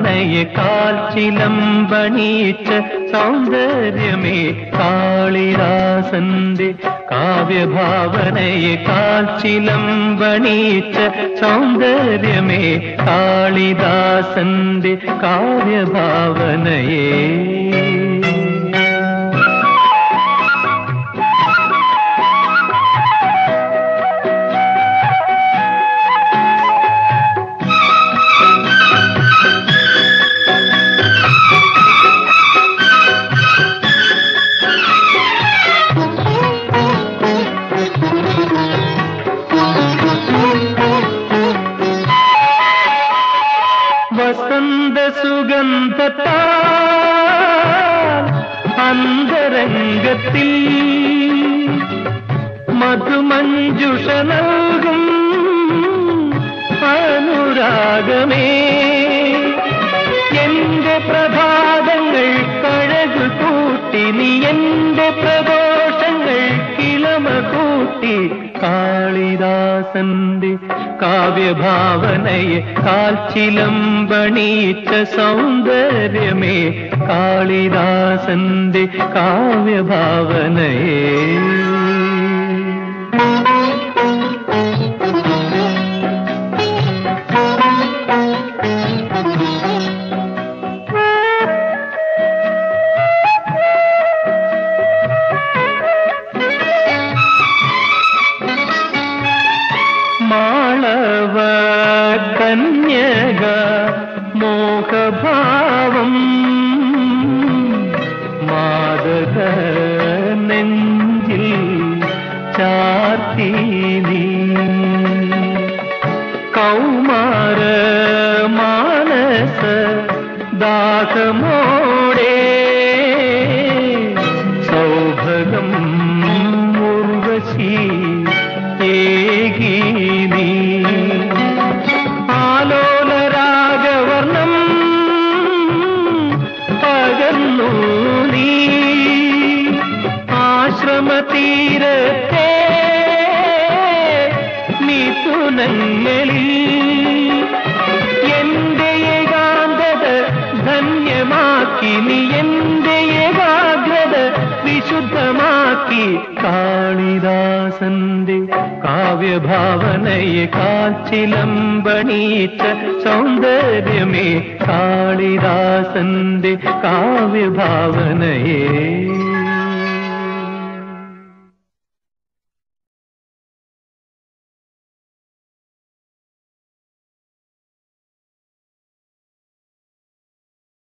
കാവ്യഭാവനയെ കാൽച്ചിലമ്പണീച്ച സൗന്ദര്യമേ കാളിദാസന്റെ കാവ്യഭാവനയെ കാൽച്ചിലമ്പണീച്ച സൗന്ദര്യമേ കാളിദാസന്റെ കാവ്യഭാവനയേ വസന്ത സുഗന്ധത്താൽ അന്തരംഗത്തിൽ മധുമഞ്ജുഷ നൽകും അനുരാഗമേ എന്റെ പ്രഭാതങ്ങൾ കഴകു കൂട്ടി നീ എന്റെ പ്രദോഷങ്ങൾ കിളമ കൂട്ടി കാളിദാസന്റെ കാവ്യഭാവനയെ കാൽച്ചിലമ്പണീച്ച സൗന്ദര്യമേ കാളിദാസന്റെ കാവ്യഭാവനയേ മാളവ കന്യക മോഹഭാവം മാതക നെഞ്ചിൽ ചാർത്തി നീ കൗമാര മാനസ ദാഹമോടെ സൗഭഗം ഉർവശി ഏകി നീ ആലോല രാഗവർണം പകർന്നു നീ ആശ്രമതീരത്തെ മിഥുനങ്ങളിൽ എന്റെ ഏകാന്തത ധന്യമാക്കി നീ എന്റെ ഏകാഗ്രത വിശുദ്ധമാക്കി കാളിദാസന്റെ കാവ്യഭാവനയെ കാൽച്ചിലമ്പണീച്ച സൗന്ദര്യമേ കാളിദാസന്റെ കാവ്യഭാവനയേ